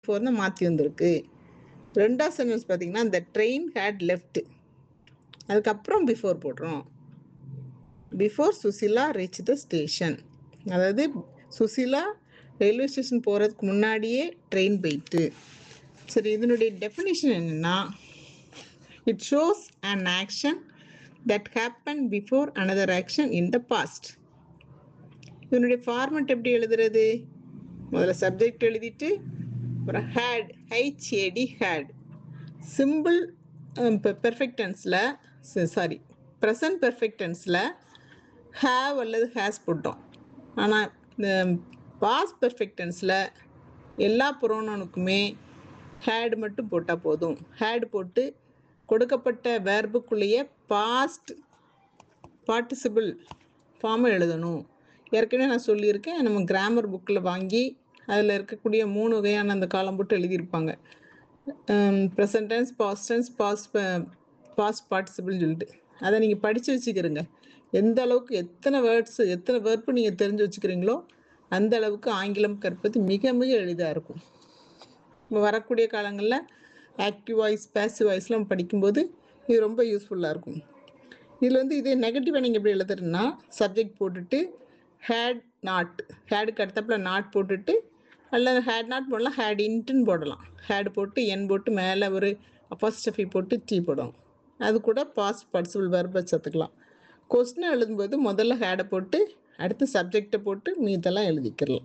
before தான் மாற்றி வந்திருக்கு ரெண்டாவது சென்டென்ஸ் பார்த்தீங்கன்னா இந்த ட்ரெயின் ஹேட் லெஃப்ட் அதுக்கப்புறம் பிஃபோர் போடுறோம் before Susila reach the station அதாவது சுசிலா ரயில்வே ஸ்டேஷன் போகிறதுக்கு முன்னாடியே ட்ரெயின் போயிட்டு சரி இதனுடைய டெஃபினிஷன் என்னன்னா it shows an action that happen before another action in the past இதனுடைய ஃபார்மெட் எப்படி எழுதுறது முதல்ல சப்ஜெக்ட் எழுதிட்டு அப்புறம் had H A D had simple perfect டென்ஸில் சாரி ப்ரெசன்ட் பெர்ஃபெக்ட் டென்ஸில் ஹேவ் அல்லது ஹேஸ் போட்டோம் ஆனால் இந்த பாஸ் பெர்ஃபெக்ட் டென்ஸில் எல்லா புரோனனுக்குமே ஹேட் மட்டும் போட்டால் போதும் ஹேட் போட்டு கொடுக்கப்பட்ட வேர்புக்குள்ளேயே பாஸ்ட் பார்ட்டிசிபிள் ஃபார்மை எழுதணும் ஏற்கனவே நான் சொல்லியிருக்கேன் நம்ம கிராமர் புக்கில் வாங்கி அதில் இருக்கக்கூடிய மூணு வகையான அந்த காலம் போட்டு எழுதியிருப்பாங்க present tense past tense past past பார்ட்டிசிபிள்னு சொல்லிட்டு அதை நீங்கள் படித்து வச்சுக்கிறீங்க எந்த அளவுக்கு எத்தனை வேர்ட்ஸ் எத்தனை வேர்ப்பு நீங்கள் தெரிஞ்சு வச்சுக்கிறீங்களோ அந்த அளவுக்கு ஆங்கிலம் கற்பது மிக மிக எளிதாக இருக்கும் இப்போ வரக்கூடிய காலங்களில் ஆக்டிவ் வாய்ஸ் பேசிவ் வாய்ஸ்லாம் படிக்கும்போது இது ரொம்ப யூஸ்ஃபுல்லாக இருக்கும் இதில் வந்து இதே நெகட்டிவாக நீங்கள் எப்படி எழுதுறதுன்னா சப்ஜெக்ட் போட்டுட்டு ஹேட் நாட் ஹேடுக்கு அடுத்தப்புல நாட் போட்டுட்டு அல்லது ஹேட் நாட் போடலாம் ஹேட் இன்ட்டுன்னு போடலாம் ஹேட் போட்டு என் போட்டு மேலே ஒரு அப்போஸ்டஃபி போட்டு டீ போடும் அது கூட பாஸ்ட் பார்ட்டிசிபிள் வெர்பை சேர்த்துக்கலாம் கொஸ்டினை எழுதும்போது முதல்ல ஹேடை போட்டு அடுத்து சப்ஜெக்டை போட்டு மீதெல்லாம் எழுதிக்கிறலாம்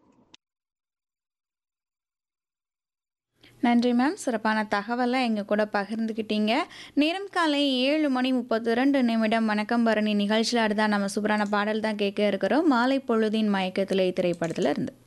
நன்றி மேம் சிறப்பான தகவலை எங்கள் கூட பகிர்ந்துக்கிட்டீங்க நேரம் காலை ஏழு மணி முப்பத்தி ரெண்டு நிமிடம் வணக்கம் பரணி நிகழ்ச்சியில் அடுத்தா நம்ம சூப்பரான பாடல் தான் கேட்க இருக்கிறோம் மாலை பொழுதின் மயக்கத்திலே திரைப்படத்தில் இருந்து